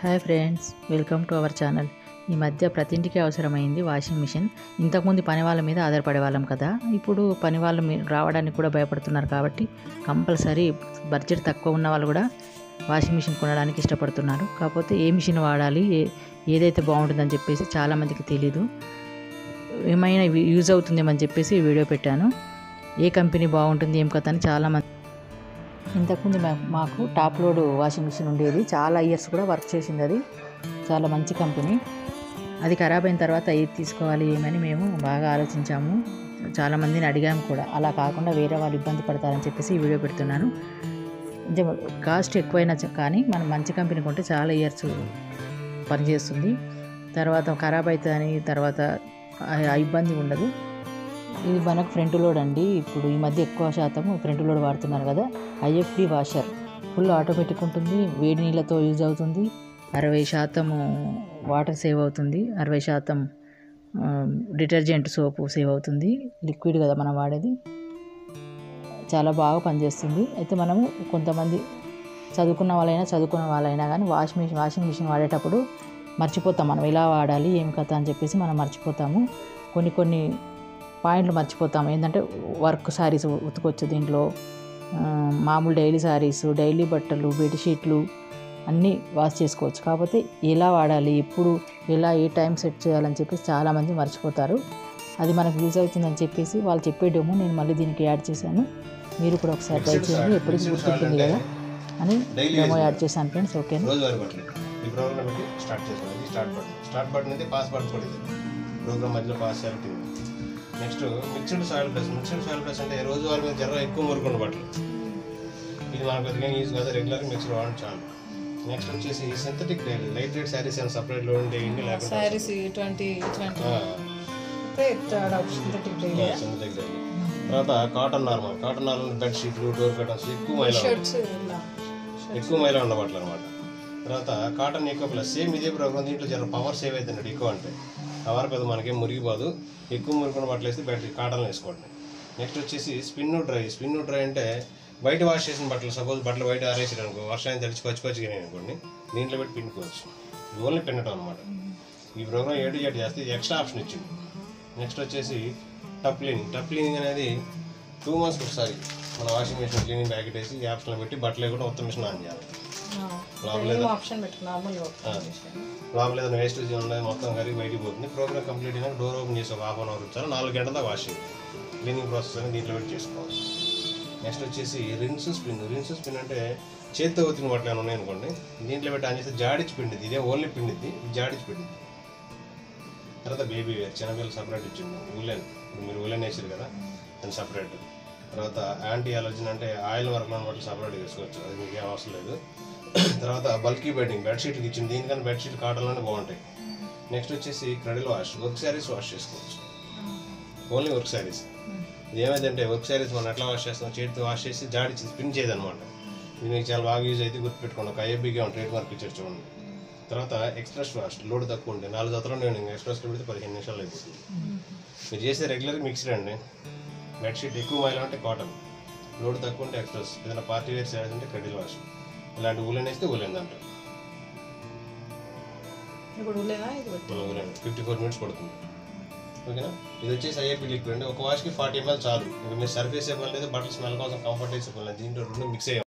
Hi friends welcome to our channel ఈ మధ్య ప్రతి ఇంటికి అవసరమైంది వాషింగ్ మిషన్ ఇంతకుముందు పని వాళ్ళ మీద ఆధారపడే వాళ్ళం కదా ఇప్పుడు పని వాళ్ళు మీ- రావడానికి కూడా భయపడుతున్నారు కాబట్టి కంపల్సరీ బడ్జెట్ తక్కువ ఉన్న వాళ్ళు కూడా వాషింగ్ మిషన్ కొనడానికి ఇష్టపడుతున్నారు కాకపోతే ఏ మిషన్ వాడాలి ఏ ఏదైతే బాగుంటుందని చెప్పేసి చాలామందికి తెలీదు ఏమైనా ఇవి యూజ్ అవుతుందేమని చెప్పేసి ఈ వీడియో పెట్టాను ఏ కంపెనీ బాగుంటుంది ఏం కథ అని చాలామంది ఇంతకుముందు మా- మాకు టాప్ లోడ్ వాషింగ్ మిషన్ ఉండేది చాలా ఇయర్స్ కూడా వర్క్ చేసింది అది చాలా మంచి కంపెనీ అది ఖరాబ్ అయిన తర్వాత ఏది తీసుకోవాలి ఏమని మేము బాగా ఆలోచించాము చాలామందిని అడిగాము కూడా అలా కాకుండా వేరే వాళ్ళు ఇబ్బంది పడతారని చెప్పేసి ఈ వీడియో పెడుతున్నాను కొంచెం కాస్ట్ ఎక్కువైనా చ- కానీ మనం మంచి కంపెనీ కొంటే చాలా ఇయర్స్ పనిచేస్తుంది తర్వాత ఖరాబ్ అవుతుందని తర్వాత ఆ- ఆ ఇబ్బంది ఉండదు ఇది మనకు ఫ్రంట్ లోడ్ అండి ఇప్పుడు ఈ మధ్య ఎక్కువ శాతం ఫ్రంట్ లోడ్ వాడుతున్నారు కదా ఐఎఫ్డి వాషర్ ఫుల్ ఆటోమేటిక్ ఉంటుంది వేడి నీళ్ళతో యూజ్ అవుతుంది అరవై శాతం వాటర్ సేవ్ అవుతుంది అరవై శాతం ఆ, డిటర్జెంట్ సోపు సేవ్ అవుతుంది లిక్విడ్ కదా మనం వాడేది చాలా బాగా పనిచేస్తుంది అయితే మనము కొంతమంది చదువుకున్న వాళ్ళైనా చదువుకున్న వాళ్ళైనా కానీ వాషింగ్ మిషన్ వాషింగ్ మిషన్ వాడేటప్పుడు మర్చిపోతాం మనం ఎలా వాడాలి ఏం కథ అని చెప్పేసి మనం మర్చిపోతాము కొన్ని కొన్ని పాయింట్లు మర్చిపోతాం ఏంటంటే వర్క్ శారీస్ ఉతుకొచ్చు దీంట్లో ఆ, మామూలు డైలీ శారీస్ డైలీ బట్టలు బెడ్షీట్లు అన్నీ వాష్ చేసుకోవచ్చు కాకపోతే ఎలా వాడాలి ఎప్పుడు ఎలా ఏ టైం సెట్ చేయాలని చెప్పేసి చాలామంది మర్చిపోతారు అది మనకు యూజ్ అవుతుందని చెప్పేసి వాళ్ళు చెప్పే డెమో నేను మళ్ళీ దీనికి యాడ్ చేశాను మీరు కూడా ఒకసారి ట్రై చేయండి ఎప్పటికీ గుర్తుంటుంది కదా అని Daily డెమో use. యాడ్ చేశాను ఫ్రెండ్స్ ఓకేనా రోజువారీ బట్టలు ఈ ప్రోగ్రామ్ పెట్టి స్టార్ట్ చేసాం ఇది స్టార్ట్ బటన్ స్టార్ట్ బటన్ అయితే పాస్ బటన్ కూడా ఇది ప్రోగ్రామ్ మధ్యలో pass select next mixed soil plus mixed soil plus అంటే రోజువారీ మీద జర ఎక్కువ మురుకున్న బట్టలు ఇది మనకు కొద్దిగా యూజ్ కాదు రెగ్యులర్ మిక్స్డ్ వాడడం చాలు నెక్స్ట్ వచ్చేసి synthetic daily light weight saris అని సపరేట్ లో ఉండే ఇండి లేకుండా శారీస్ ఇటువంటి ఇట్లాంటి సింథటిక్ సింథటిక్ డైలీ తర్వాత cotton normal cotton normal bed షీట్లు డోర్ కర్టన్స్ ఎక్కువ మైలా ఉంటాయి. షర్ట్స్ ఇలా ఎక్కువ మైలా ఉన్న బట్టలు అనమాట తర్వాత కాటన్ ఎక్కువ ప్లస్ సేమ్ ఇదే ప్రోగ్రామ్ దీంట్లో జర పవర్ సేవ్ అవుతుంది ఎక్కువ అంటే కవర్ పెద్ద మనకేం మురిగిపోదు ఎక్కువ మురుగున్న బట్టలు వేస్తే బెటర్ కాటన్ వేసుకోండి నెక్స్ట్ వచ్చేసి స్పిన్ డ్రై స్పిన్ డ్రై అంటే బయట వాష్ చేసిన బట్టలు సపోజ్ బట్టలు బయట ఆరేసారు అనుకో వర్షాన్ని తడిచి కొచ్చి కొచ్చిగా అనుకోండి దీంట్లో పెట్టి పిండుకోవచ్చు ఇది ఓన్లీ పిండటం అనమాట ఈ ప్రోగ్రామ్ ఏడు జెడ్ చేస్తే ఇది ఎక్స్ట్రా ఆప్షన్ ఇచ్చింది నెక్స్ట్ వచ్చేసి టప్ క్లీనింగ్ టప్ క్లీనింగ్ అనేది టూ మంత్స్కి ఒకసారి మన వాషింగ్ మిషన్ క్లీనింగ్ ప్యాకెట్ వేసి ఈ ఆప్షన్లో పెట్టి బట్టలు కూడా మొత్తం మిషన్ ఆన్ చేయాలి లోపల ఏం ఆప్షన్ పెట్టు నార్మల్గా లోపల ఏదైనా వేస్టేజ్ ఉన్నది మొత్తం కరిగి బయటికి పోతుంది ప్రోగ్రామ్ కంప్లీట్ అయినాక డోర్ ఓపెన్ చేసి ఒక హాఫ్ అన్ అవర్ ఇచ్చారు నాలుగు గంటల దాకా వాషింగ్ క్లీనింగ్ ప్రాసెస్ అనేది దీంట్లో పెట్టి చేసుకోవాలి నెక్స్ట్ వచ్చేసి రిన్స్ స్పిన్ రిన్స్ స్పిన్ అంటే చేతితో ఉతికిన బట్టలు ఏమైనా ఉన్నాయనుకోండి దీంట్లో పెట్టి ఆన్ చేస్తే జాడిచ్చి పిండిది ఇదే ఓన్లీ పిండిది ఇది జాడిచ్చి పిండిది తర్వాత బేబీ వేర్ చిన్నపిల్లలు సపరేట్ ఇచ్చింది ఉలెన్ ఇప్పుడు మీరు ఉలెన్ వేసారు కదా దాని సపరేట్ తర్వాత యాంటీ అలర్జన్ అంటే ఆయిల్ వరకు ఉన్న బట్టలు సపరేట్ చేసుకోవచ్చు అది మీకు ఏం అవసరం లేదు తర్వాత బల్కీ బెడ్డింగ్ బెడ్షీట్కి ఇచ్చింది దీనికన్నా బెడ్షీట్ కాటన్లోనే బాగుంటాయి నెక్స్ట్ వచ్చేసి cradle wash work saris wash చేసుకోవచ్చు ఓన్లీ వర్క్ శారీస్ ఇది ఏమైందంటే వర్క్ శారీస్ మనం ఎట్లా వాష్ చేస్తాం చేతితో వాష్ చేసి జాడిచ్చి స్పిన్ చేయదన్నమాట ఇది మీకు చాలా బాగా యూజ్ అయితే గుర్తుపెట్టుకోండి ఒక ఐఎఫ్బీగా ఉంటుంది ట్రేడ్ మార్క్ ఇచ్చారు చూడండి తర్వాత ఎక్స్ప్రెస్ వాష్ లోడ్ తక్కువ ఉంటుంది నాలుగు జతలు నేను ఎక్స్ప్రెస్లో పెడితే పదిహేను నిమిషాలు అయిపోతుంది మీరు చేసే రెగ్యులర్ మిక్స్డ్ అండి బెడ్షీట్ ఎక్కువ మైలా అంటే కాటన్ లోడ్ తక్కువ ఉంటే ఎక్స్ప్రెస్ ఏదైనా పార్టీ వేర్ శారీస్ ఉంటే క్రెడిల్ వాష్ ఇలాంటి ఊలెన్ వేస్తే ఊలెన్ అంటారు ఇప్పుడు లేదా ఇది పెట్టు ఊలెన్ ఫిఫ్టీ ఫోర్ మినిట్స్ పడుతుంది ఓకేనా ఇది వచ్చేసి ఐఏపీ లిక్విడ్ అండి ఒక వాష్కి ఫార్టీ ఎంఎల్ చాలు ఇంకా మీరు సర్ఫేస్ ఇవ్వాలి బట్టలు స్మెల్ కోసం కంఫర్ట్ వేసి ఇవ్వాలి దీంట్లో రెండు మిక్స్ అయ్యాలి